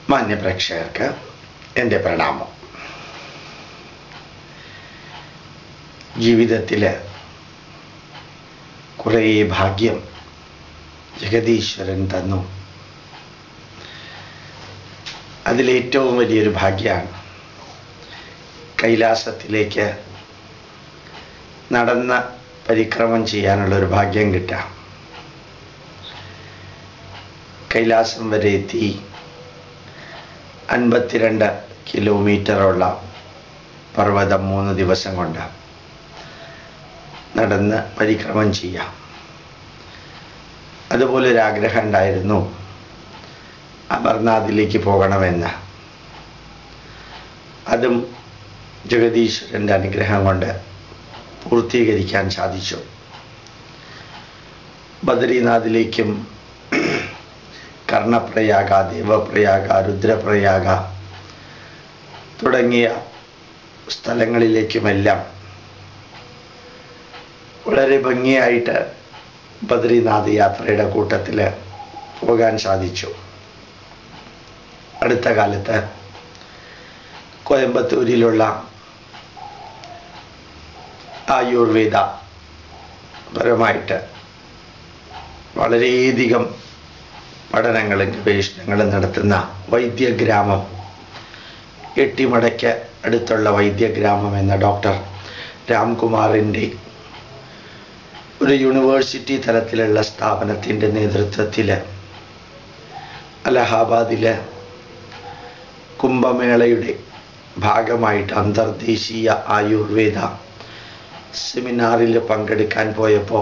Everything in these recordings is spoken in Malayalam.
മാന്യപ്രേക്ഷകർക്ക് എൻ്റെ പ്രണാമം ജീവിതത്തിൽ കുറേ ഭാഗ്യം ജഗതീശ്വരൻ തന്നു അതിലേറ്റവും വലിയൊരു ഭാഗ്യമാണ് കൈലാസത്തിലേക്ക് നടന്ന് പരിക്രമം ചെയ്യാനുള്ളൊരു ഭാഗ്യം കിട്ടുക കൈലാസം വരെ എത്തി അൻപത്തിരണ്ട് കിലോമീറ്ററുള്ള പർവ്വതം മൂന്ന് ദിവസം കൊണ്ട് നടന്ന് പരിക്രമം ചെയ്യാം അതുപോലെ ഒരു ആഗ്രഹം ഉണ്ടായിരുന്നു അമർനാഥിലേക്ക് പോകണമെന്ന് അതും ജഗദീശ്വരൻ്റെ അനുഗ്രഹം കൊണ്ട് പൂർത്തീകരിക്കാൻ സാധിച്ചു ബദ്രീനാഥിലേക്കും കർണപ്രയാഗ ദേവപ്രയാഗ രുദ്രപ്രയാഗ തുടങ്ങിയ സ്ഥലങ്ങളിലേക്കുമെല്ലാം വളരെ ഭംഗിയായിട്ട് ബദ്രീനാഥ് യാത്രയുടെ കൂട്ടത്തിൽ പോകാൻ സാധിച്ചു അടുത്ത കാലത്ത് കോയമ്പത്തൂരിലുള്ള ആയുർവേദ പരമായിട്ട് വളരെയധികം പഠനങ്ങളും ഗവേഷണങ്ങളും നടത്തുന്ന വൈദ്യഗ്രാമം എട്ടിമടയ്ക്ക് അടുത്തുള്ള വൈദ്യഗ്രാമം എന്ന ഡോക്ടർ രാംകുമാറിൻ്റെ ഒരു യൂണിവേഴ്സിറ്റി തലത്തിലുള്ള സ്ഥാപനത്തിൻ്റെ നേതൃത്വത്തിൽ അലഹാബാദിൽ കുംഭമേളയുടെ ഭാഗമായിട്ട് അന്തർദേശീയ ആയുർവേദ സെമിനാറിൽ പങ്കെടുക്കാൻ പോയപ്പോൾ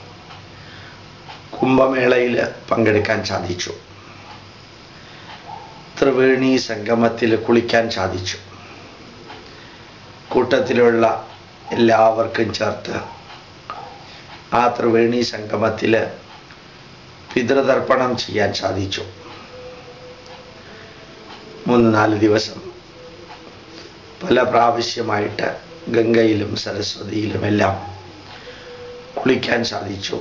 കുംഭമേളയിൽ പങ്കെടുക്കാൻ സാധിച്ചു ത്രിവേണി സംഗമത്തിൽ കുളിക്കാൻ സാധിച്ചു കൂട്ടത്തിലുള്ള എല്ലാവർക്കും ചേർത്ത് ആ ത്രിവേണി സംഗമത്തിൽ പിതൃതർപ്പണം ചെയ്യാൻ സാധിച്ചു മൂന്ന് നാല് ദിവസം പല പ്രാവശ്യമായിട്ട് ഗംഗയിലും സരസ്വതിയിലുമെല്ലാം കുളിക്കാൻ സാധിച്ചു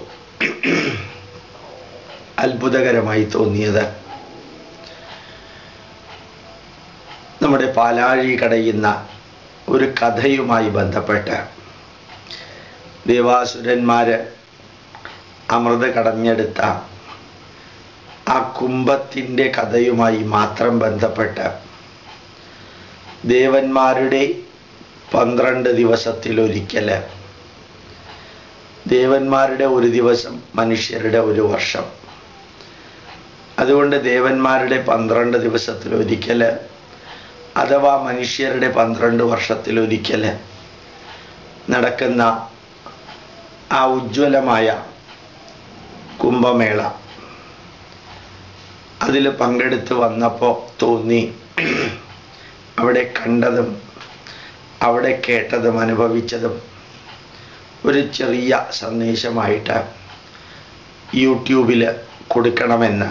അത്ഭുതകരമായി തോന്നിയത് നമ്മുടെ പാലാഴി കടയുന്ന ഒരു കഥയുമായി ബന്ധപ്പെട്ട് ദേവാസുരന്മാര് അമൃത് കടഞ്ഞെടുത്ത ആ കുംഭത്തിൻ്റെ കഥയുമായി മാത്രം ബന്ധപ്പെട്ട് ദേവന്മാരുടെ പന്ത്രണ്ട് ദിവസത്തിലൊരിക്കൽ ദേവന്മാരുടെ ഒരു ദിവസം മനുഷ്യരുടെ ഒരു വർഷം അതുകൊണ്ട് ദേവന്മാരുടെ പന്ത്രണ്ട് ദിവസത്തിലൊരിക്കൽ അഥവാ മനുഷ്യരുടെ പന്ത്രണ്ട് വർഷത്തിലൊരിക്കൽ നടക്കുന്ന ആ ഉജ്ജ്വലമായ കുംഭമേള അതിൽ പങ്കെടുത്ത് വന്നപ്പോൾ തോന്നി അവിടെ കണ്ടതും അവിടെ കേട്ടതും അനുഭവിച്ചതും ഒരു ചെറിയ സന്ദേശമായിട്ട് യൂട്യൂബിൽ കൊടുക്കണമെന്ന്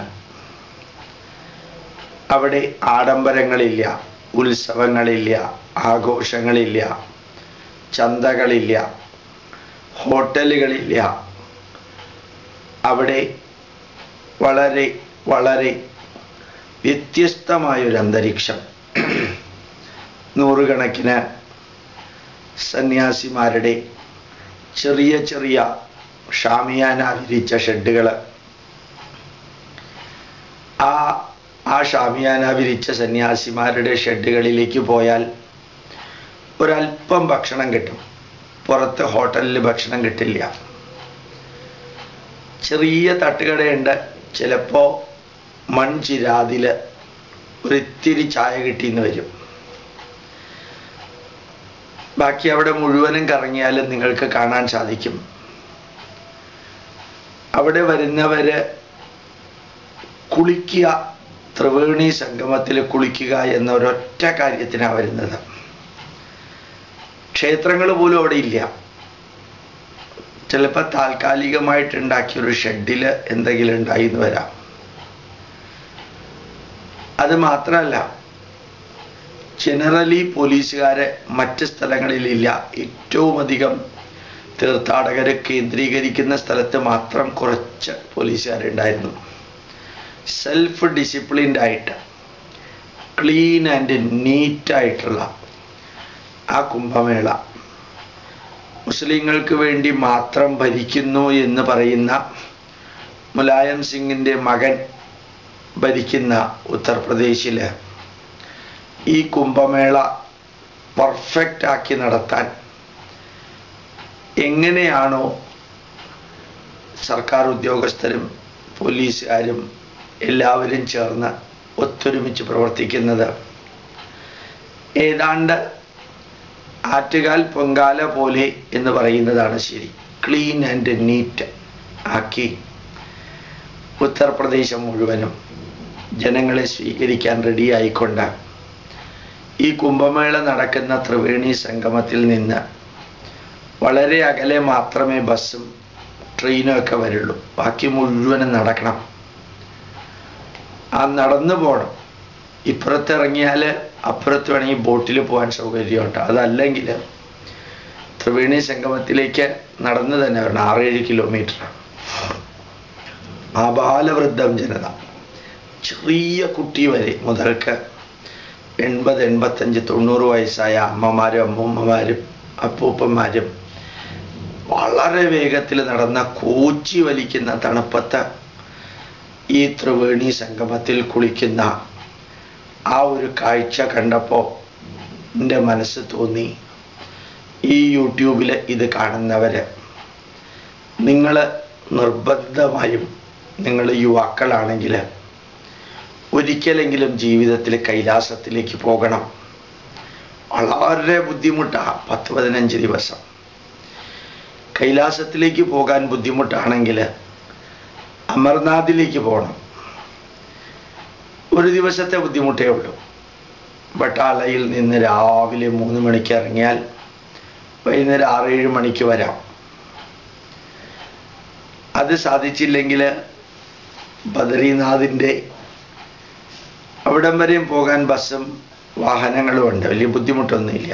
അവിടെ ആഡംബരങ്ങളില്ല ഉത്സവങ്ങളില്ല ആഘോഷങ്ങളില്ല ചന്തകളില്ല ഹോട്ടലുകളില്ല അവിടെ വളരെ വളരെ വ്യത്യസ്തമായൊരു അന്തരീക്ഷം നൂറുകണക്കിന് സന്യാസിമാരുടെ ചെറിയ ചെറിയ ഷാമിയാന വിരിച്ച ഷെഡുകൾ ആ ആ ഷാമിയാന വിരിച്ച സന്യാസിമാരുടെ ഷെഡുകളിലേക്ക് പോയാൽ ഒരല്പം ഭക്ഷണം കിട്ടും പുറത്ത് ഹോട്ടലിൽ ഭക്ഷണം കിട്ടില്ല ചെറിയ തട്ടുകടയുണ്ട് ചിലപ്പോൾ മൺചിരാതിൽ ഒരിത്തിരി ചായ കിട്ടിയെന്ന് വരും ബാക്കി അവിടെ മുഴുവനും കറങ്ങിയാലും നിങ്ങൾക്ക് കാണാൻ സാധിക്കും അവിടെ വരുന്നവര് കുളിക്കുക ത്രിവേണി സംഗമത്തിൽ കുളിക്കുക എന്നൊരൊറ്റ കാര്യത്തിനാണ് വരുന്നത് ക്ഷേത്രങ്ങൾ പോലും അവിടെ ഇല്ല ചിലപ്പോൾ താൽക്കാലികമായിട്ട് ഉണ്ടാക്കിയ ഒരു ഷെഡിൽ എന്തെങ്കിലും ഉണ്ടായി എന്ന് വരാം അത് മാത്രമല്ല ജനറലി പോലീസുകാരെ മറ്റ് സ്ഥലങ്ങളിലില്ല ഏറ്റവും അധികം തീർത്ഥാടകരെ കേന്ദ്രീകരിക്കുന്ന സ്ഥലത്ത് മാത്രം കുറച്ച് പോലീസുകാരുണ്ടായിരുന്നു സെൽഫ് ഡിസിപ്ലിൻഡ് ആയിട്ട് ക്ലീൻ ആൻഡ് നീറ്റായിട്ടുള്ള ആ കുംഭമേള മുസ്ലിങ്ങൾക്ക് വേണ്ടി മാത്രം ഭരിക്കുന്നു എന്ന് പറയുന്ന മുലായം സിംഗിൻ്റെ മകൻ ഭരിക്കുന്ന ഉത്തർപ്രദേശില് ഈ കുംഭമേള പെർഫെക്റ്റ് ആക്കി നടത്താൻ എങ്ങനെയാണോ സർക്കാർ ഉദ്യോഗസ്ഥരും പോലീസുകാരും എല്ലാവരും ചേർന്ന് ഒത്തൊരുമിച്ച് പ്രവർത്തിക്കുന്നത് ഏതാണ്ട് ആറ്റുകാൽ പൊങ്കാല പോലെ എന്ന് പറയുന്നതാണ് ശരി ക്ലീൻ ആൻഡ് നീറ്റ് ആക്കി ഉത്തർപ്രദേശ് മുഴുവനും ജനങ്ങളെ സ്വീകരിക്കാൻ റെഡിയായിക്കൊണ്ട് ഈ കുംഭമേള നടക്കുന്ന ത്രിവേണി സംഗമത്തിൽ നിന്ന് വളരെ അകലെ മാത്രമേ ബസ്സും ട്രെയിനും ഒക്കെ വരുള്ളൂ ബാക്കി മുഴുവനും നടക്കണം ആ നടന്നു പോകണം ഇപ്പുറത്ത് ഇറങ്ങിയാൽ അപ്പുറത്ത് വേണമെങ്കിൽ ബോട്ടിൽ പോകാൻ സൗകര്യമുണ്ട് അതല്ലെങ്കിൽ ത്രിവേണി സംഗമത്തിലേക്ക് നടന്നു തന്നെ വരണം ആറേഴ് കിലോമീറ്റർ ആബാലവൃദ്ധം ജനത ചെറിയ കുട്ടി വരെ മുതൽക്ക് എൺപത് എൺപത്തഞ്ച് തൊണ്ണൂറ് വയസ്സായ അമ്മമാരും അമ്മൂമ്മമാരും അപ്പൂപ്പന്മാരും വളരെ വേഗത്തിൽ നടന്ന കൂച്ചി വലിക്കുന്ന തണുപ്പത്ത് ഈ ത്രിവേണി സംഗമത്തിൽ കുളിക്കുന്ന ആ ഒരു കാഴ്ച കണ്ടപ്പോൾ എൻ്റെ മനസ്സ് തോന്നി ഈ യൂട്യൂബിൽ ഇത് കാണുന്നവര് നിങ്ങൾ നിർബന്ധമായും നിങ്ങൾ യുവാക്കളാണെങ്കിൽ ഒരിക്കലെങ്കിലും ജീവിതത്തിൽ കൈലാസത്തിലേക്ക് പോകണം വളരെ ബുദ്ധിമുട്ടാണ് പത്ത് പതിനഞ്ച് ദിവസം കൈലാസത്തിലേക്ക് പോകാൻ ബുദ്ധിമുട്ടാണെങ്കിൽ അമർനാഥിലേക്ക് പോകണം ഒരു ദിവസത്തെ ബുദ്ധിമുട്ടേ ഉള്ളൂ ബട്ടാലയിൽ നിന്ന് രാവിലെ മൂന്ന് മണിക്ക് ഇറങ്ങിയാൽ വൈകുന്നേരം ആറേഴ് മണിക്ക് വരാം അത് സാധിച്ചില്ലെങ്കിൽ ബദരീനാഥിൻ്റെ അവിടം വരെയും പോകാൻ ബസ്സും വാഹനങ്ങളും ഉണ്ട് വലിയ ബുദ്ധിമുട്ടൊന്നുമില്ല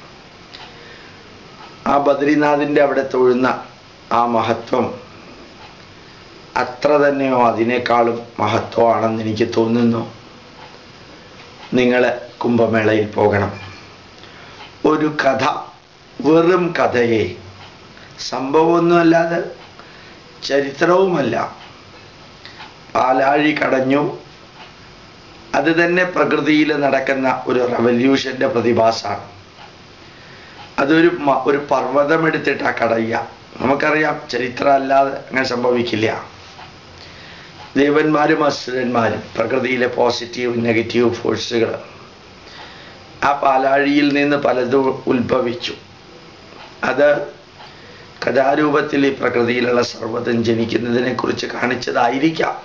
ആ ബദ്രീനാഥിൻ്റെ അവിടെ തൊഴുന്ന ആ മഹത്വം അത്ര തന്നെയോ അതിനേക്കാളും മഹത്വമാണെന്ന് എനിക്ക് തോന്നുന്നു നിങ്ങൾ കുംഭമേളയിൽ പോകണം ഒരു കഥ വെറും കഥയെ സംഭവമൊന്നുമല്ലാതെ ചരിത്രവുമല്ല പാലാഴി കടഞ്ഞു അത് തന്നെ പ്രകൃതിയിൽ നടക്കുന്ന ഒരു റവല്യൂഷന്റെ പ്രതിഭാസമാണ് അതൊരു മ- ഒരു പർവ്വതം എടുത്തിട്ടാ കടയ്യ നമുക്കറിയാം ചരിത്രം അല്ലാതെ അങ്ങനെ സംഭവിക്കില്ല ദേവന്മാരും അസുരന്മാരും പ്രകൃതിയിലെ പോസിറ്റീവ് നെഗറ്റീവ് ഫോഴ്സുകൾ ആ പാലാഴിയിൽ നിന്ന് പലതും ഉത്ഭവിച്ചു അത് കഥാരൂപത്തിൽ ഈ പ്രകൃതിയിലുള്ള സർവ്വതും ജനിക്കുന്നതിനെ കുറിച്ച് കാണിച്ചതായിരിക്കാം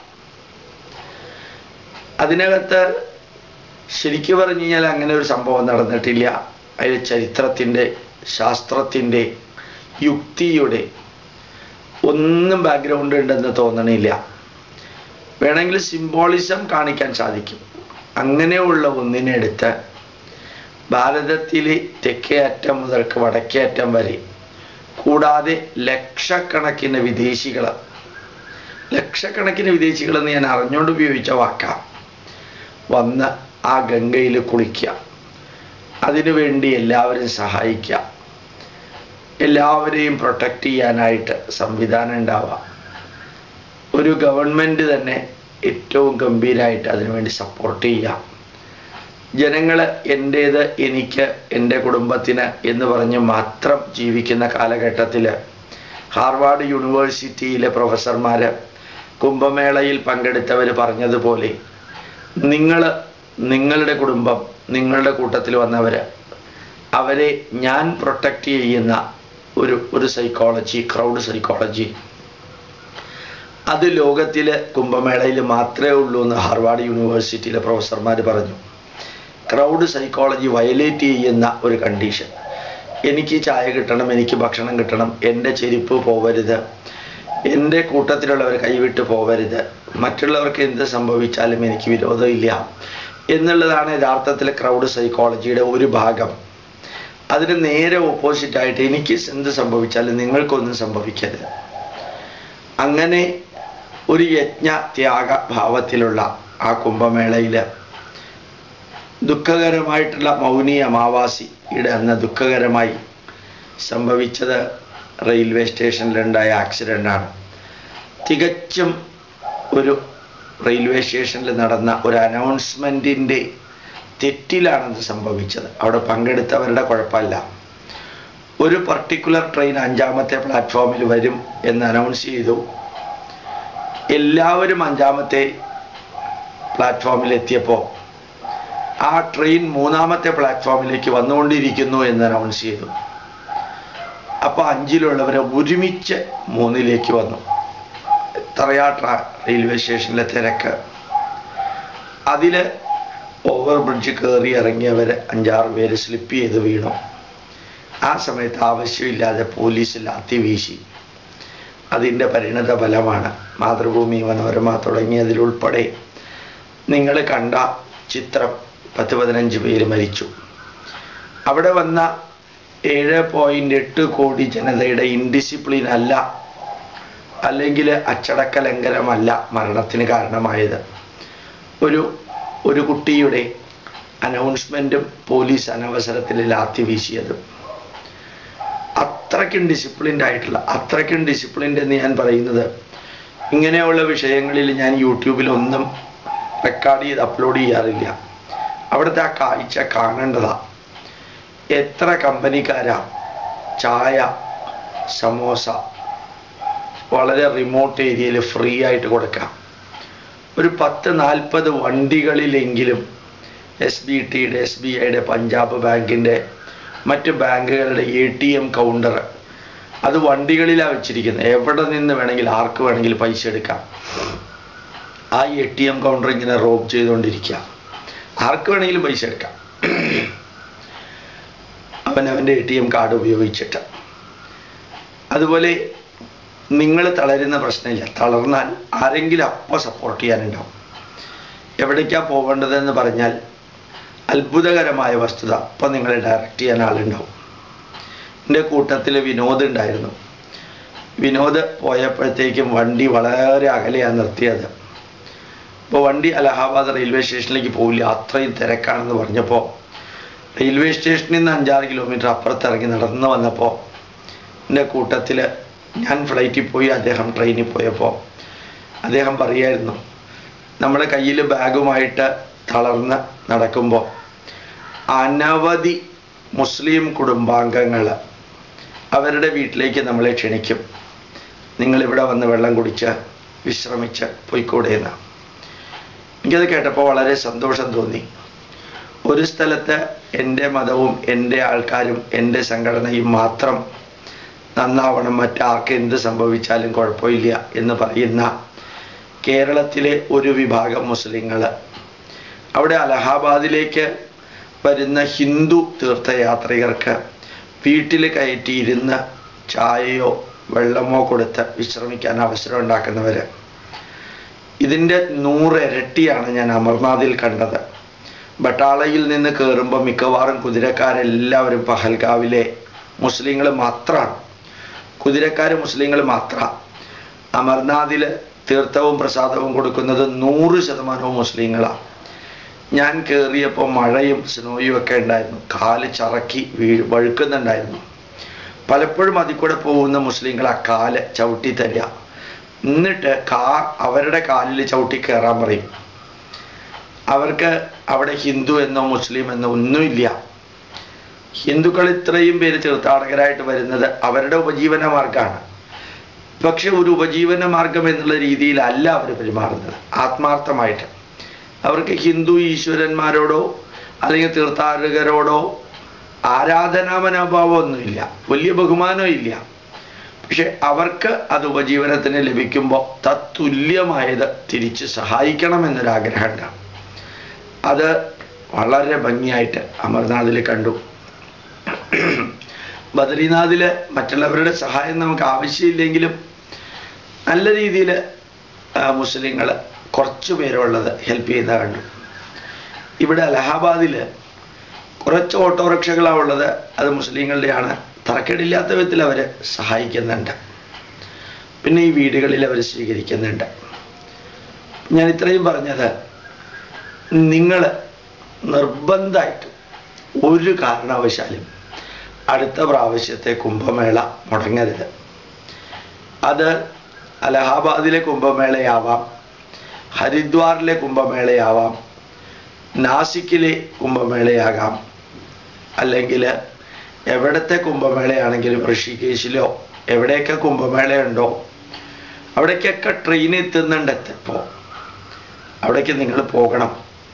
അതിനകത്ത് ശരിക്കു പറഞ്ഞു കഴിഞ്ഞാൽ അങ്ങനെ ഒരു സംഭവം നടന്നിട്ടില്ല അതിൽ ചരിത്രത്തിൻ്റെ ശാസ്ത്രത്തിൻ്റെ യുക്തിയുടെ ഒന്നും ബാക്ക്ഗ്രൗണ്ട് ഉണ്ടെന്ന് തോന്നണില്ല വേണമെങ്കിൽ സിംബോളിസം കാണിക്കാൻ സാധിക്കും അങ്ങനെയുള്ള ഒന്നിനെ എടുത്ത് ഭാരതത്തിലെ തെക്കേ അറ്റം മുതൽക്ക് വടക്കേ അറ്റം വരെ കൂടാതെ ലക്ഷക്കണക്കിന് വിദേശികൾ ലക്ഷക്കണക്കിന് വിദേശികൾ എന്ന് ഞാൻ അറിഞ്ഞുകൊണ്ട് ഉപയോഗിച്ച വാക്കാം വന്ന് ആ ഗംഗയിൽ കുളിക്കുക അതിനുവേണ്ടി എല്ലാവരും സഹായിക്കുക എല്ലാവരെയും പ്രൊട്ടക്റ്റ് ചെയ്യാനായിട്ട് സംവിധാനം ഉണ്ടാവുക ഒരു ഗവൺമെൻറ് തന്നെ ഏറ്റവും ഗംഭീരമായിട്ട് അതിനുവേണ്ടി സപ്പോർട്ട് ചെയ്യാം ജനങ്ങൾ എൻ്റേത് എനിക്ക് എൻ്റെ കുടുംബത്തിന് എന്ന് പറഞ്ഞ് മാത്രം ജീവിക്കുന്ന കാലഘട്ടത്തിൽ ഹാർവാർഡ് യൂണിവേഴ്സിറ്റിയിലെ പ്രൊഫസർമാർ കുംഭമേളയിൽ പങ്കെടുത്തവർ പറഞ്ഞതുപോലെ നിങ്ങൾ നിങ്ങളുടെ കുടുംബം നിങ്ങളുടെ കൂട്ടത്തിൽ വന്നവർ അവരെ ഞാൻ പ്രൊട്ടക്റ്റ് ചെയ്യുന്ന ഒരു ഒരു സൈക്കോളജി ക്രൗഡ് സൈക്കോളജി അത് ലോകത്തിലെ കുംഭമേളയിൽ മാത്രമേ ഉള്ളൂ എന്ന് ഹാർവാർഡ് യൂണിവേഴ്സിറ്റിയിലെ പ്രൊഫസർമാർ പറഞ്ഞു ക്രൗഡ് സൈക്കോളജി വയലേറ്റ് ചെയ്യുന്ന ഒരു കണ്ടീഷൻ എനിക്ക് ചായ കിട്ടണം എനിക്ക് ഭക്ഷണം കിട്ടണം എൻ്റെ ചെരുപ്പ് പോവരുത് എൻ്റെ കൂട്ടത്തിലുള്ളവർ കൈവിട്ട് പോവരുത് മറ്റുള്ളവർക്ക് എന്ത് സംഭവിച്ചാലും എനിക്ക് വിരോധമില്ല എന്നുള്ളതാണ് യഥാർത്ഥത്തിൽ ക്രൗഡ് സൈക്കോളജിയുടെ ഒരു ഭാഗം അതിന് നേരെ ഓപ്പോസിറ്റ് ആയിട്ട് എനിക്ക് എന്ത് സംഭവിച്ചാലും നിങ്ങൾക്കൊന്നും സംഭവിക്കരുത് അങ്ങനെ ഒരു യജ്ഞ ത്യാഗ ഭാവത്തിലുള്ള ആ കുംഭമേളയിൽ ദുഃഖകരമായിട്ടുള്ള മൗനി അമാവാസിയുടെ അന്ന് ദുഃഖകരമായി സംഭവിച്ചത് റെയിൽവേ സ്റ്റേഷനിലുണ്ടായ ആക്സിഡൻ്റാണ് തികച്ചും ഒരു റെയിൽവേ സ്റ്റേഷനിൽ നടന്ന ഒരു അനൗൺസ്മെൻറ്റിൻ്റെ തെറ്റിലാണത് സംഭവിച്ചത് അവിടെ പങ്കെടുത്തവരുടെ കുഴപ്പമല്ല ഒരു പർട്ടിക്കുലർ ട്രെയിൻ അഞ്ചാമത്തെ പ്ലാറ്റ്ഫോമിൽ വരും എന്ന് അനൗൺസ് ചെയ്തു എല്ലാവരും അഞ്ചാമത്തെ പ്ലാറ്റ്ഫോമിൽ എത്തിയപ്പോൾ ആ ട്രെയിൻ മൂന്നാമത്തെ പ്ലാറ്റ്ഫോമിലേക്ക് വന്നുകൊണ്ടിരിക്കുന്നു എന്ന് അനൗൺസ് ചെയ്തു അപ്പോൾ അഞ്ചിലുള്ളവരെ ഒരുമിച്ച് മൂന്നിലേക്ക് വന്നു എത്രയാ ട്രാ റെയിൽവേ സ്റ്റേഷനിലെ തിരക്ക് അതിൽ ഓവർ ബ്രിഡ്ജ് കയറി ഇറങ്ങിയവർ അഞ്ചാറ് പേര് സ്ലിപ്പ് ചെയ്ത് വീണു ആ സമയത്ത് ആവശ്യമില്ലാതെ പോലീസ് ലാത്തി വീശി അതിൻ്റെ പരിണത ഫലമാണ് മാതൃഭൂമി മനോരമ തുടങ്ങിയതിലുൾപ്പെടെ നിങ്ങൾ കണ്ട ചിത്രം പത്ത് പതിനഞ്ച് പേര് മരിച്ചു അവിടെ വന്ന ഏഴ് പോയിൻ്റ് എട്ട് കോടി ജനതയുടെ ഇൻഡിസിപ്ലിൻ അല്ല അല്ലെങ്കിൽ അച്ചടക്ക ലംഘനമല്ല മരണത്തിന് കാരണമായത് ഒരു ഒരു കുട്ടിയുടെ അനൗൺസ്മെൻറ്റും പോലീസ് അനവസരത്തിൽ ലാത്തി വീശിയതും അത്രയ്ക്കും ഡിസിപ്ലിൻഡ് ആയിട്ടുള്ള അത്രയ്ക്കും ഡിസിപ്ലിൻഡ് എന്ന് ഞാൻ പറയുന്നത് ഇങ്ങനെയുള്ള വിഷയങ്ങളിൽ ഞാൻ യൂട്യൂബിൽ ഒന്നും റെക്കോർഡ് ചെയ്ത് അപ്ലോഡ് ചെയ്യാറില്ല അവിടുത്തെ ആ കാഴ്ച കാണേണ്ടതാ എത്ര കമ്പനിക്കാരാ ചായ സമോസ വളരെ റിമോട്ട് ഏരിയയിൽ ഫ്രീ ആയിട്ട് കൊടുക്കാം ഒരു പത്ത് നാൽപ്പത് വണ്ടികളിലെങ്കിലും എസ് ബി ടിയുടെ എസ് ബി ഐയുടെ പഞ്ചാബ് ബാങ്കിൻ്റെ മറ്റ് ബാങ്കുകളുടെ എ ടി എം കൗണ്ടർ അത് വണ്ടികളിലാണ് വെച്ചിരിക്കുന്നത് എവിടെ നിന്ന് വേണമെങ്കിൽ ആർക്ക് വേണമെങ്കിൽ പൈസ എടുക്കാം ആ എ ടി എം കൗണ്ടർ ഇങ്ങനെ റോബ് ചെയ്തുകൊണ്ടിരിക്കുക ആർക്ക് വേണമെങ്കിലും പൈസ എടുക്കാം അവൻ അവൻ്റെ എ ടി എം കാർഡ് ഉപയോഗിച്ചിട്ട് അതുപോലെ നിങ്ങൾ തളരുന്ന പ്രശ്നമില്ല തളർന്നാൽ ആരെങ്കിലും അപ്പോൾ സപ്പോർട്ട് ചെയ്യാനുണ്ടാവും എവിടേക്കാണ് പോകേണ്ടതെന്ന് പറഞ്ഞാൽ അത്ഭുതകരമായ വസ്തുത അപ്പം നിങ്ങളെ ഡയറക്റ്റ് ചെയ്യാൻ ആളുണ്ടാവും എൻ്റെ കൂട്ടത്തിൽ വിനോദ് ഉണ്ടായിരുന്നു വിനോദ് പോയപ്പോഴത്തേക്കും വണ്ടി വളരെ അകലെയാണ് നിർത്തിയത് ഇപ്പോൾ വണ്ടി അലഹാബാദ് റെയിൽവേ സ്റ്റേഷനിലേക്ക് പോവില്ല അത്രയും തിരക്കാണെന്ന് പറഞ്ഞപ്പോൾ റെയിൽവേ സ്റ്റേഷനിൽ നിന്ന് അഞ്ചാറ് കിലോമീറ്റർ അപ്പുറത്തിറങ്ങി നടന്നു വന്നപ്പോൾ എൻ്റെ കൂട്ടത്തിൽ ഞാൻ ഫ്ലൈറ്റിൽ പോയി അദ്ദേഹം ട്രെയിനിൽ പോയപ്പോൾ അദ്ദേഹം പറയായിരുന്നു നമ്മുടെ കയ്യിൽ ബാഗുമായിട്ട് തളർന്ന് നടക്കുമ്പോൾ അനവധി മുസ്ലിം കുടുംബാംഗങ്ങൾ അവരുടെ വീട്ടിലേക്ക് നമ്മളെ ക്ഷണിക്കും നിങ്ങളിവിടെ വന്ന് വെള്ളം കുടിച്ച് വിശ്രമിച്ച് പോയിക്കൂടെ എന്ന് എനിക്കത് കേട്ടപ്പോൾ വളരെ സന്തോഷം തോന്നി ഒരു സ്ഥലത്ത് എൻ്റെ മതവും എൻ്റെ ആൾക്കാരും എൻ്റെ സംഘടനയും മാത്രം നന്നാവണം മറ്റാർക്ക് എന്ത് സംഭവിച്ചാലും കുഴപ്പമില്ല എന്ന് പറയുന്ന കേരളത്തിലെ ഒരു വിഭാഗം മുസ്ലിങ്ങൾ അവിടെ അലഹാബാദിലേക്ക് വരുന്ന ഹിന്ദു തീർത്ഥയാത്രികർക്ക് വീട്ടിൽ കയറ്റി ഇരുന്ന് ചായയോ വെള്ളമോ കൊടുത്ത് വിശ്രമിക്കാൻ അവസരം ഉണ്ടാക്കുന്നവർ ഇതിൻ്റെ നൂറിരട്ടിയാണ് ഞാൻ അമർനാഥിൽ കണ്ടത് ബട്ടാളയിൽ നിന്ന് കയറുമ്പോൾ മിക്കവാറും കുതിരക്കാരെല്ലാവരും പഹൽഗാവിലെ മുസ്ലിങ്ങൾ മാത്രമാണ് കുതിരക്കാർ മുസ്ലിങ്ങൾ മാത്രമാണ് അമർനാഥിൽ തീർത്ഥവും പ്രസാദവും കൊടുക്കുന്നത് നൂറ് ശതമാനവും മുസ്ലിങ്ങളാണ് ഞാൻ കയറിയപ്പോൾ മഴയും സ്നോയും ഒക്കെ ഉണ്ടായിരുന്നു കാല് ചറക്കി വീ വഴുക്കുന്നുണ്ടായിരുന്നു പലപ്പോഴും അതിൽ കൂടെ പോകുന്ന മുസ്ലിങ്ങൾ ആ കാല് ചവിട്ടി തരിക എന്നിട്ട് കാ അവരുടെ കാലിൽ ചവിട്ടി കയറാൻ പറയും അവർക്ക് അവിടെ ഹിന്ദു എന്നോ മുസ്ലിം എന്നോ ഒന്നുമില്ല ഹിന്ദുക്കൾ ഇത്രയും പേര് തീർത്ഥാടകരായിട്ട് വരുന്നത് അവരുടെ ഉപജീവന മാർഗമാണ് പക്ഷെ ഒരു ഉപജീവന മാർഗം എന്നുള്ള രീതിയിലല്ല അവർ പെരുമാറുന്നത് ആത്മാർത്ഥമായിട്ട് അവർക്ക് ഹിന്ദു ഈശ്വരന്മാരോടോ അല്ലെങ്കിൽ തീർത്ഥാടകരോടോ ആരാധനാ മനോഭാവമൊന്നുമില്ല വലിയ ബഹുമാനം ഇല്ല പക്ഷെ അവർക്ക് അത് ഉപജീവനത്തിന് ലഭിക്കുമ്പോൾ തത്തുല്യമായത് തിരിച്ച് സഹായിക്കണമെന്നൊരാഗ്രഹം ഉണ്ടാവും അത് വളരെ ഭംഗിയായിട്ട് അമർനാഥിൽ കണ്ടു ബദ്രീനാഥിൽ മറ്റുള്ളവരുടെ സഹായം നമുക്ക് ആവശ്യമില്ലെങ്കിലും നല്ല രീതിയിൽ മുസ്ലിങ്ങൾ കുറച്ച് പേരുള്ളത് ഹെൽപ്പ് ചെയ്യുന്ന കണ്ടു ഇവിടെ അലഹാബാദിൽ കുറച്ച് ഓട്ടോറിക്ഷകളാണ് ഉള്ളത് അത് മുസ്ലിങ്ങളുടെയാണ് തറക്കേടില്ലാത്ത വിധത്തിൽ അവർ സഹായിക്കുന്നുണ്ട് പിന്നെ ഈ വീടുകളിൽ അവർ സ്വീകരിക്കുന്നുണ്ട് ഞാൻ ഇത്രയും പറഞ്ഞത് നിങ്ങൾ നിർബന്ധമായിട്ടും ഒരു കാരണവശാലും അടുത്ത പ്രാവശ്യത്തെ കുംഭമേള മുടങ്ങരുത് അത് അലഹാബാദിലെ കുംഭമേളയാവാം ഹരിദ്വാറിലെ കുംഭമേളയാവാം നാസിക്കിലെ കുംഭമേളയാകാം അല്ലെങ്കിൽ എവിടത്തെ കുംഭമേളയാണെങ്കിലും ഋഷികേശിലോ എവിടെയൊക്കെ കുംഭമേളയുണ്ടോ അവിടേക്കൊക്കെ ട്രെയിൻ എത്തുന്നുണ്ട് എത്തിപ്പോൾ അവിടേക്ക് നിങ്ങൾ പോകണം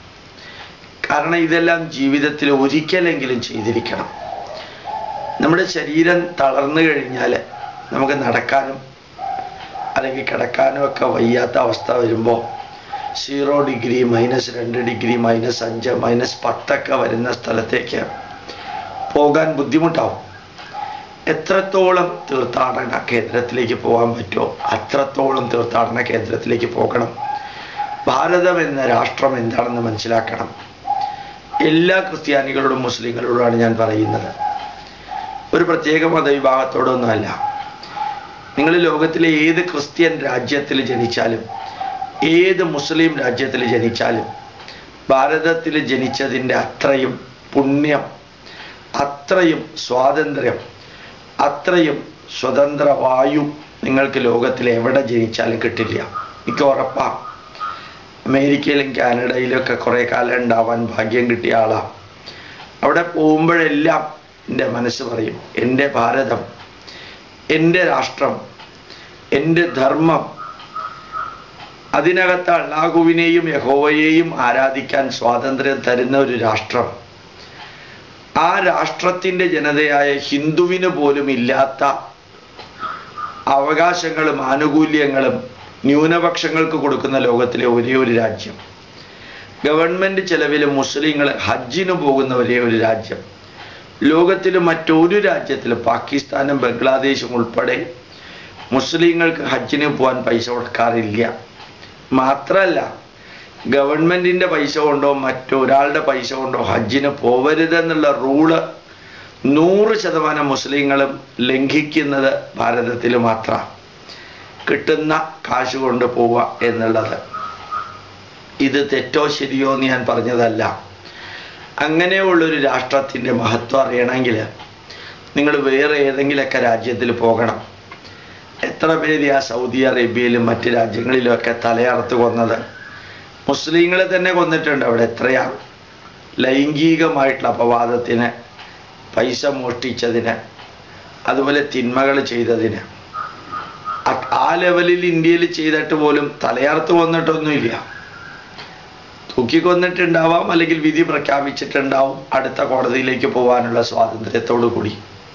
കാരണം ഇതെല്ലാം ജീവിതത്തിൽ ഒരിക്കലെങ്കിലും ചെയ്തിരിക്കണം നമ്മുടെ ശരീരം തളർന്നു കഴിഞ്ഞാൽ നമുക്ക് നടക്കാനും അല്ലെങ്കിൽ കിടക്കാനും ഒക്കെ വയ്യാത്ത അവസ്ഥ വരുമ്പോൾ സീറോ ഡിഗ്രി മൈനസ് രണ്ട് ഡിഗ്രി മൈനസ് അഞ്ച് മൈനസ് പത്തൊക്കെ വരുന്ന സ്ഥലത്തേക്ക് പോകാൻ ബുദ്ധിമുട്ടാവും എത്രത്തോളം തീർത്ഥാടന കേന്ദ്രത്തിലേക്ക് പോകാൻ പറ്റുമോ അത്രത്തോളം തീർത്ഥാടന കേന്ദ്രത്തിലേക്ക് പോകണം ഭാരതം എന്ന രാഷ്ട്രം എന്താണെന്ന് മനസ്സിലാക്കണം എല്ലാ ക്രിസ്ത്യാനികളോടും മുസ്ലിങ്ങളോടുമാണ് ഞാൻ പറയുന്നത് ഒരു പ്രത്യേക മതവിഭാഗത്തോടൊന്നുമല്ല നിങ്ങൾ ലോകത്തിലെ ഏത് ക്രിസ്ത്യൻ രാജ്യത്തിൽ ജനിച്ചാലും ഏത് മുസ്ലിം രാജ്യത്തിൽ ജനിച്ചാലും ഭാരതത്തിൽ ജനിച്ചതിൻ്റെ അത്രയും പുണ്യം അത്രയും സ്വാതന്ത്ര്യം അത്രയും സ്വതന്ത്ര വായു നിങ്ങൾക്ക് ലോകത്തിൽ എവിടെ ജനിച്ചാലും കിട്ടില്ല എനിക്ക് ഉറപ്പാണ് അമേരിക്കയിലും കാനഡയിലും ഒക്കെ കുറേ കാലം ഉണ്ടാവാൻ ഭാഗ്യം കിട്ടിയ ആളാണ് അവിടെ പോകുമ്പോഴെല്ലാം എൻ്റെ മനസ്സ് പറയും എൻ്റെ ഭാരതം എൻ്റെ രാഷ്ട്രം എൻ്റെ ധർമ്മം അതിനകത്ത് അള്ളാഹുവിനെയും യഹോവയെയും ആരാധിക്കാൻ സ്വാതന്ത്ര്യം തരുന്ന ഒരു രാഷ്ട്രം ആ രാഷ്ട്രത്തിൻ്റെ ജനതയായ ഹിന്ദുവിന് പോലും ഇല്ലാത്ത അവകാശങ്ങളും ആനുകൂല്യങ്ങളും ന്യൂനപക്ഷങ്ങൾക്ക് കൊടുക്കുന്ന ലോകത്തിലെ ഒരേ ഒരു രാജ്യം ഗവൺമെന്റ് ചെലവിൽ മുസ്ലിങ്ങൾ ഹജ്ജിന് പോകുന്ന ഒരേ ഒരു രാജ്യം ലോകത്തിൽ മറ്റൊരു രാജ്യത്തിലും പാകിസ്ഥാനും ബംഗ്ലാദേശും ഉൾപ്പെടെ മുസ്ലിങ്ങൾക്ക് ഹജ്ജിന് പോകാൻ പൈസ കൊടുക്കാറില്ല മാത്രമല്ല ഗവൺമെന്റിന്റെ പൈസ കൊണ്ടോ മറ്റൊരാളുടെ പൈസ കൊണ്ടോ ഹജ്ജിന് പോവരുതെന്നുള്ള റൂള് നൂറ് ശതമാനം മുസ്ലിങ്ങളും ലംഘിക്കുന്നത് ഭാരതത്തിൽ മാത്രം കിട്ടുന്ന കാശ് കൊണ്ട് പോവുക എന്നുള്ളത് ഇത് തെറ്റോ ശരിയോ എന്ന് ഞാൻ പറഞ്ഞതല്ല അങ്ങനെയുള്ളൊരു രാഷ്ട്രത്തിൻ്റെ മഹത്വം അറിയണമെങ്കിൽ നിങ്ങൾ വേറെ ഏതെങ്കിലുമൊക്കെ രാജ്യത്തിൽ പോകണം എത്ര പേര് ആ സൗദി അറേബ്യയിലും മറ്റ് രാജ്യങ്ങളിലുമൊക്കെ തലയറുത്ത് കൊന്നത് മുസ്ലിങ്ങളെ തന്നെ കൊന്നിട്ടുണ്ട് അവിടെ എത്രയാ ലൈംഗികമായിട്ടുള്ള അപവാദത്തിന് പൈസ മോഷ്ടിച്ചതിന് അതുപോലെ തിന്മകൾ ചെയ്തതിന് ആ- ആ ലെവലിൽ ഇന്ത്യയിൽ ചെയ്തിട്ട് പോലും തലയറുത്ത് കൊന്നിട്ടൊന്നുമില്ല തൂക്കിക്കൊന്നിട്ടുണ്ടാവാം അല്ലെങ്കിൽ വിധി പ്രഖ്യാപിച്ചിട്ടുണ്ടാവും അടുത്ത കോടതിയിലേക്ക് പോകാനുള്ള സ്വാതന്ത്ര്യത്തോടു കൂടി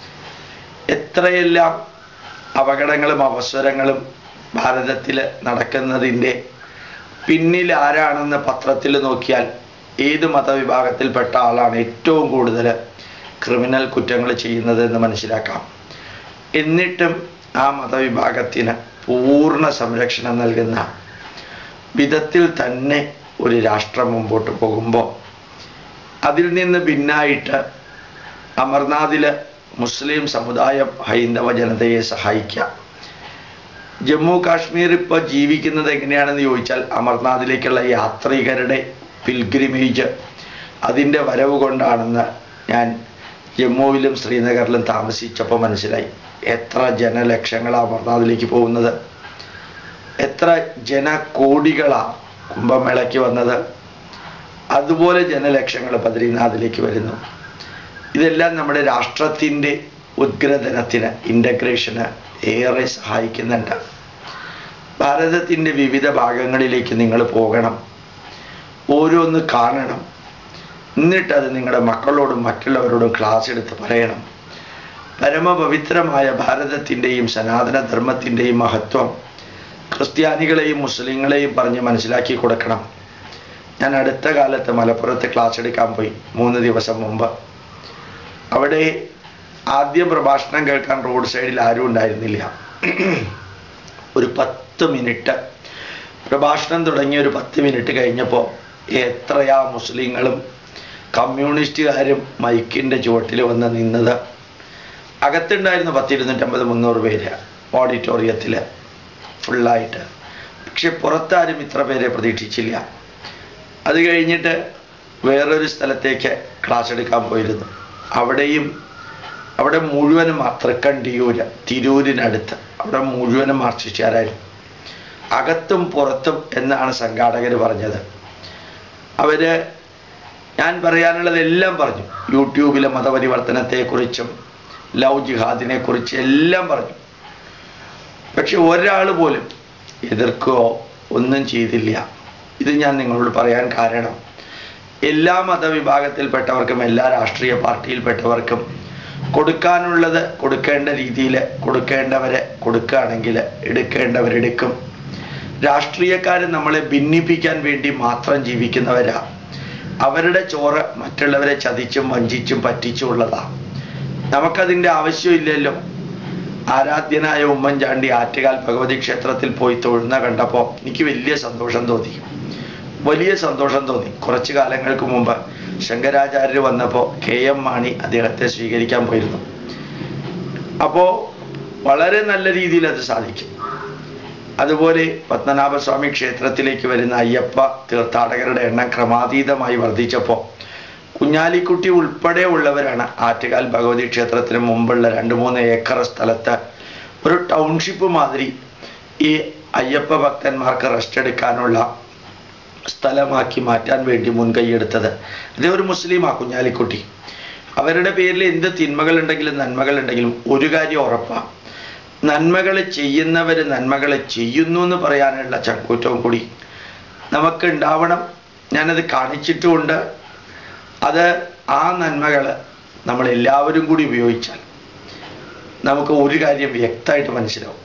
എത്രയെല്ലാം അപകടങ്ങളും അവസരങ്ങളും ഭാരതത്തിൽ നടക്കുന്നതിൻ്റെ പിന്നിൽ ആരാണെന്ന് പത്രത്തിൽ നോക്കിയാൽ ഏത് മതവിഭാഗത്തിൽപ്പെട്ട ആളാണ് ഏറ്റവും കൂടുതൽ ക്രിമിനൽ കുറ്റങ്ങൾ ചെയ്യുന്നത് എന്ന് മനസ്സിലാക്കാം എന്നിട്ടും ആ മതവിഭാഗത്തിന് പൂർണ്ണ സംരക്ഷണം നൽകുന്ന വിധത്തിൽ തന്നെ ഒരു രാഷ്ട്രം മുമ്പോട്ട് പോകുമ്പോൾ അതിൽ നിന്ന് ഭിന്നായിട്ട് അമർനാഥില് മുസ്ലിം സമുദായം ഹൈന്ദവ ജനതയെ സഹായിക്കാം ജമ്മു കാശ്മീർ ഇപ്പോൾ ജീവിക്കുന്നത് എങ്ങനെയാണെന്ന് ചോദിച്ചാൽ അമർനാഥിലേക്കുള്ള യാത്രികരുടെ പിൽഗ്രിമേജ് അതിൻ്റെ വരവ് കൊണ്ടാണെന്ന് ഞാൻ ജമ്മുവിലും ശ്രീനഗറിലും താമസിച്ചപ്പോൾ മനസ്സിലായി എത്ര ജനലക്ഷങ്ങളാണ് അമർനാഥിലേക്ക് പോകുന്നത് എത്ര ജനകോടികളാണ് കുംഭമേളയ്ക്ക് വന്നത് അതുപോലെ ജനലക്ഷങ്ങൾ ബദ്രീനാഥിലേക്ക് വരുന്നു ഇതെല്ലാം നമ്മുടെ രാഷ്ട്രത്തിൻ്റെ ഉദ്ഗ്രഥനത്തിന് ഇൻ്റഗ്രേഷന് ഏറെ സഹായിക്കുന്നുണ്ട് ഭാരതത്തിൻ്റെ വിവിധ ഭാഗങ്ങളിലേക്ക് നിങ്ങൾ പോകണം ഓരോന്ന് കാണണം എന്നിട്ടത് നിങ്ങളുടെ മക്കളോടും മറ്റുള്ളവരോടും ക്ലാസ് എടുത്ത് പറയണം പരമപവിത്രമായ ഭാരതത്തിൻ്റെയും സനാതന ധർമ്മത്തിൻ്റെയും മഹത്വം ക്രിസ്ത്യാനികളെയും മുസ്ലിങ്ങളെയും പറഞ്ഞ് മനസ്സിലാക്കി കൊടുക്കണം ഞാൻ അടുത്ത കാലത്ത് മലപ്പുറത്ത് ക്ലാസ് എടുക്കാൻ പോയി മൂന്ന് ദിവസം മുമ്പ് അവിടെ ആദ്യം പ്രഭാഷണം കേൾക്കാൻ റോഡ് സൈഡിൽ ആരും ഉണ്ടായിരുന്നില്ല ഒരു പത്ത് മിനിറ്റ് പ്രഭാഷണം തുടങ്ങി ഒരു പത്ത് മിനിറ്റ് കഴിഞ്ഞപ്പോൾ എത്രയാ മുസ്ലിങ്ങളും കമ്മ്യൂണിസ്റ്റുകാരും മൈക്കിൻ്റെ ചുവട്ടിൽ വന്ന് നിന്നത് അകത്തുണ്ടായിരുന്നു പത്തിരുന്നൂറ്റമ്പത് മുന്നൂറ് പേര് ഓഡിറ്റോറിയത്തിൽ ഫുള്ളായിട്ട് പക്ഷെ പുറത്താരും ഇത്ര പേരെ പ്രതീക്ഷിച്ചില്ല അത് കഴിഞ്ഞിട്ട് വേറൊരു സ്ഥലത്തേക്ക് ക്ലാസ് എടുക്കാൻ പോയിരുന്നു അവിടെയും അവിടെ മുഴുവനും മാ- തൃക്കണ്ടിയൂര് തിരൂരിനടുത്ത് അവിടെ മുഴുവനും മാർക്സിസ്റ്റുകാരായിരുന്നു അകത്തും പുറത്തും എന്നാണ് സംഘാടകർ പറഞ്ഞത് അവര് ഞാൻ പറയാനുള്ളതെല്ലാം പറഞ്ഞു യൂട്യൂബിലെ മതപരിവർത്തനത്തെക്കുറിച്ചും ലവ് ജിഹാദിനെ കുറിച്ച് എല്ലാം പറഞ്ഞു പക്ഷെ ഒരാൾ പോലും എതിർക്കുകയോ ഒന്നും ചെയ്തില്ല ഇത് ഞാൻ നിങ്ങളോട് പറയാൻ കാരണം എല്ലാ മതവിഭാഗത്തിൽപ്പെട്ടവർക്കും എല്ലാ രാഷ്ട്രീയ പാർട്ടിയിൽപ്പെട്ടവർക്കും കൊടുക്കാനുള്ളത് കൊടുക്കേണ്ട രീതിയിൽ കൊടുക്കേണ്ടവരെ കൊടുക്കുകയാണെങ്കിൽ എടുക്കേണ്ടവരെടുക്കും രാഷ്ട്രീയക്കാർ നമ്മളെ ഭിന്നിപ്പിക്കാൻ വേണ്ടി മാത്രം ജീവിക്കുന്നവരാ അവരുടെ ചോറ് മറ്റുള്ളവരെ ചതിച്ചും വഞ്ചിച്ചും പറ്റിച്ചും ഉള്ളതാ നമുക്കതിൻ്റെ ആവശ്യമില്ലല്ലോ ആരാധ്യനായ ഉമ്മൻചാണ്ടി ആറ്റുകാൽ ഭഗവതി ക്ഷേത്രത്തിൽ പോയി തൊഴുന്ന കണ്ടപ്പോൾ എനിക്ക് വലിയ സന്തോഷം തോന്നി വലിയ സന്തോഷം തോന്നി കുറച്ചു കാലങ്ങൾക്ക് മുമ്പ് ശങ്കരാചാര്യർ വന്നപ്പോൾ കെ എം മാണി അദ്ദേഹത്തെ സ്വീകരിക്കാൻ പോയിരുന്നു അപ്പോൾ വളരെ നല്ല രീതിയിൽ അത് സാധിക്കും അതുപോലെ പത്മനാഭസ്വാമി ക്ഷേത്രത്തിലേക്ക് വരുന്ന അയ്യപ്പ തീർത്ഥാടകരുടെ എണ്ണം ക്രമാതീതമായി വർദ്ധിച്ചപ്പോൾ കുഞ്ഞാലിക്കുട്ടി ഉൾപ്പെടെ ഉള്ളവരാണ് ആറ്റുകാൽ ഭഗവതി ക്ഷേത്രത്തിന് മുമ്പുള്ള രണ്ട് മൂന്ന് ഏക്കർ സ്ഥലത്ത് ഒരു ടൗൺഷിപ്പ് മാതിരി ഈ അയ്യപ്പ ഭക്തന്മാർക്ക് റെസ്റ്റ് എടുക്കാനുള്ള സ്ഥലമാക്കി മാറ്റാൻ വേണ്ടി മുൻകൈയെടുത്തത് അതേ ഒരു മുസ്ലിമാ കുഞ്ഞാലിക്കുട്ടി അവരുടെ പേരിൽ എന്ത് തിന്മകളുണ്ടെങ്കിലും നന്മകളുണ്ടെങ്കിലും ഒരു കാര്യം ഉറപ്പാ നന്മകൾ ചെയ്യുന്നവർ നന്മകൾ ചെയ്യുന്നു എന്ന് പറയാനുള്ള ചങ്കൂറ്റവും കൂടി നമുക്ക് ഉണ്ടാവണം ഞാനത് കാണിച്ചിട്ടുമുണ്ട് അത് ആ നന്മകൾ നമ്മൾ എല്ലാവരും കൂടി ഉപയോഗിച്ചാൽ നമുക്ക് ഒരു കാര്യം വ്യക്തമായിട്ട് മനസ്സിലാവും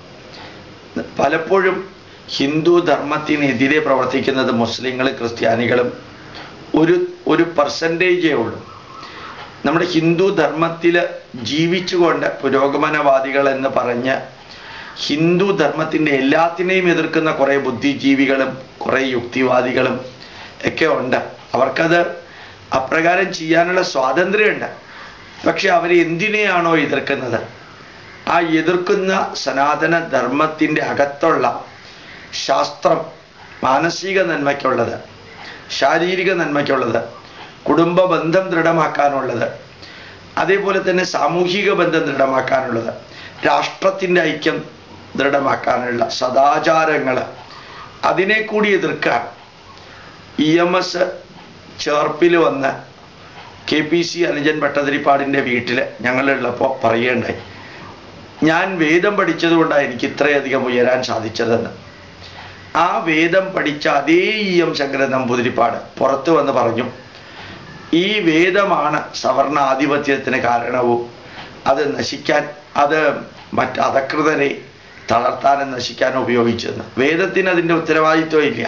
പലപ്പോഴും ഹിന്ദു ധർമ്മത്തിനെതിരെ പ്രവർത്തിക്കുന്നത് മുസ്ലിങ്ങൾ ക്രിസ്ത്യാനികളും ഒരു ഒരു പെർസെൻറ്റേജേ ഉള്ളൂ നമ്മുടെ ഹിന്ദു ധർമ്മത്തിൽ ജീവിച്ചുകൊണ്ട് പുരോഗമനവാദികൾ എന്ന് പറഞ്ഞ് ഹിന്ദു ധർമ്മത്തിൻ്റെ എല്ലാത്തിനെയും എതിർക്കുന്ന കുറേ ബുദ്ധിജീവികളും കുറേ യുക്തിവാദികളും ഒക്കെ ഉണ്ട് അവർക്കത് അപ്രകാരം ചെയ്യാനുള്ള സ്വാതന്ത്ര്യമുണ്ട് പക്ഷെ അവർ എന്തിനെയാണോ എതിർക്കുന്നത് ആ എതിർക്കുന്ന സനാതന ധർമ്മത്തിൻ്റെ അകത്തുള്ള ശാസ്ത്രം മാനസിക നന്മയ്ക്കുള്ളത് ശാരീരിക നന്മയ്ക്കുള്ളത് കുടുംബ ബന്ധം ദൃഢമാക്കാനുള്ളത് അതേപോലെ തന്നെ സാമൂഹിക ബന്ധം ദൃഢമാക്കാനുള്ളത് രാഷ്ട്രത്തിൻ്റെ ഐക്യം ദൃഢമാക്കാനുള്ള സദാചാരങ്ങൾ അതിനെ കൂടി എതിർക്കാൻ ഇ എം എസ് ചേർപ്പിൽ വന്ന് കെ പി സി അനുജൻ ഭട്ടതിരിപ്പാടിൻ്റെ വീട്ടിൽ ഞങ്ങളുള്ളപ്പോൾ പറയേണ്ടായി ഞാൻ വേദം പഠിച്ചതുകൊണ്ടാണ് എനിക്ക് ഇത്രയധികം ഉയരാൻ സാധിച്ചതെന്ന് ആ വേദം പഠിച്ച അതേ ഇ എം ശങ്കരൻ നമ്പൂതിരിപ്പാട് പുറത്തു വന്ന് പറഞ്ഞു ഈ വേദമാണ് സവർണ ആധിപത്യത്തിന് കാരണവും അത് നശിക്കാൻ അത് മറ്റ് അധകൃതരെ തളർത്താനും നശിക്കാനും ഉപയോഗിച്ചതെന്ന് വേദത്തിന് അതിൻ്റെ ഉത്തരവാദിത്വം ഇല്ല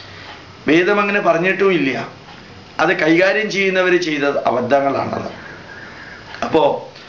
വേദം അങ്ങനെ പറഞ്ഞിട്ടും ഇല്ല അത് കൈകാര്യം ചെയ്യുന്നവർ ചെയ്ത അബദ്ധങ്ങളാണത് അപ്പോൾ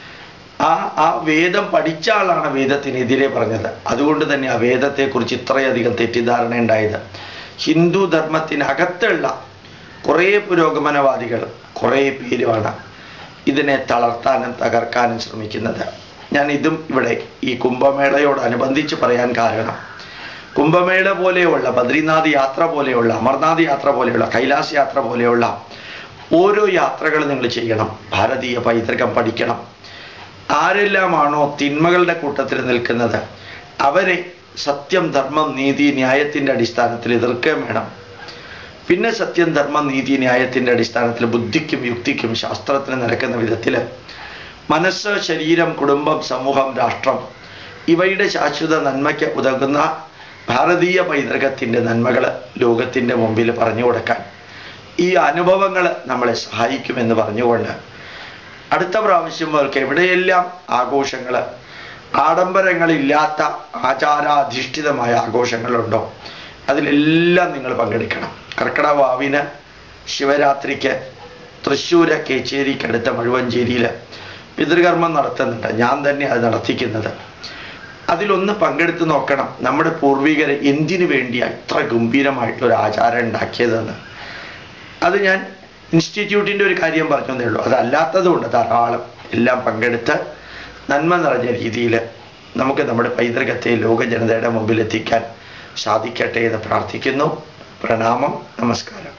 ആ ആ വേദം പഠിച്ച ആളാണ് വേദത്തിനെതിരെ പറഞ്ഞത് അതുകൊണ്ട് തന്നെ ആ വേദത്തെക്കുറിച്ച് ഇത്രയധികം തെറ്റിദ്ധാരണ ഉണ്ടായത് ഹിന്ദു ധർമ്മത്തിനകത്തുള്ള കുറേ പുരോഗമനവാദികൾ കുറേ പേരുമാണ് ഇതിനെ തളർത്താനും തകർക്കാനും ശ്രമിക്കുന്നത് ഞാൻ ഇതും ഇവിടെ ഈ കുംഭമേളയോടനുബന്ധിച്ച് പറയാൻ കാരണം കുംഭമേള പോലെയുള്ള ബദ്രീനാഥ് യാത്ര പോലെയുള്ള അമർനാഥ് യാത്ര പോലെയുള്ള കൈലാസ് യാത്ര പോലെയുള്ള ഓരോ യാത്രകൾ നിങ്ങൾ ചെയ്യണം ഭാരതീയ പൈതൃകം പഠിക്കണം ആരെല്ലാമാണോ തിന്മകളുടെ കൂട്ടത്തിൽ നിൽക്കുന്നത് അവരെ സത്യം ധർമ്മം നീതി ന്യായത്തിൻ്റെ അടിസ്ഥാനത്തിൽ എതിർക്കുകയും വേണം പിന്നെ സത്യം ധർമ്മം നീതി ന്യായത്തിൻ്റെ അടിസ്ഥാനത്തിൽ ബുദ്ധിക്കും യുക്തിക്കും ശാസ്ത്രത്തിന് നിരക്കുന്ന വിധത്തിൽ മനസ്സ് ശരീരം കുടുംബം സമൂഹം രാഷ്ട്രം ഇവയുടെ ശാശ്വത നന്മയ്ക്ക് ഉതകുന്ന ഭാരതീയ പൈതൃകത്തിൻ്റെ നന്മകൾ ലോകത്തിൻ്റെ മുമ്പിൽ പറഞ്ഞു കൊടുക്കാൻ ഈ അനുഭവങ്ങൾ നമ്മളെ സഹായിക്കുമെന്ന് പറഞ്ഞുകൊണ്ട് അടുത്ത പ്രാവശ്യം അവർക്ക് എവിടെയെല്ലാം ആഘോഷങ്ങൾ ആഡംബരങ്ങളില്ലാത്ത ആചാരാധിഷ്ഠിതമായ ആഘോഷങ്ങളുണ്ടോ അതിലെല്ലാം നിങ്ങൾ പങ്കെടുക്കണം കർക്കിടവാവിന് ശിവരാത്രിക്ക് തൃശ്ശൂര് കേച്ചേരിക്കടുത്ത മഴുവഞ്ചേരിയിൽ പിതൃകർമ്മം നടത്തുന്നുണ്ട് ഞാൻ തന്നെ അത് നടത്തിക്കുന്നത് അതിലൊന്ന് പങ്കെടുത്ത് നോക്കണം നമ്മുടെ പൂർവികർ എന്തിനു വേണ്ടിയാണ് ഇത്ര ഗംഭീരമായിട്ടൊരു ആചാരം ഉണ്ടാക്കിയതെന്ന് അത് ഞാൻ ഇൻസ്റ്റിറ്റ്യൂട്ടിൻ്റെ ഒരു കാര്യം പറഞ്ഞതേ ഉള്ളൂ അതല്ലാത്തതുകൊണ്ട് ധാരാളം എല്ലാം പങ്കെടുത്ത് നന്മ നിറഞ്ഞ രീതിയിൽ നമുക്ക് നമ്മുടെ പൈതൃകത്തെ ലോക ജനതയുടെ മുമ്പിൽ എത്തിക്കാൻ സാധിക്കട്ടെ എന്ന് പ്രാർത്ഥിക്കുന്നു പ്രണാമം നമസ്കാരം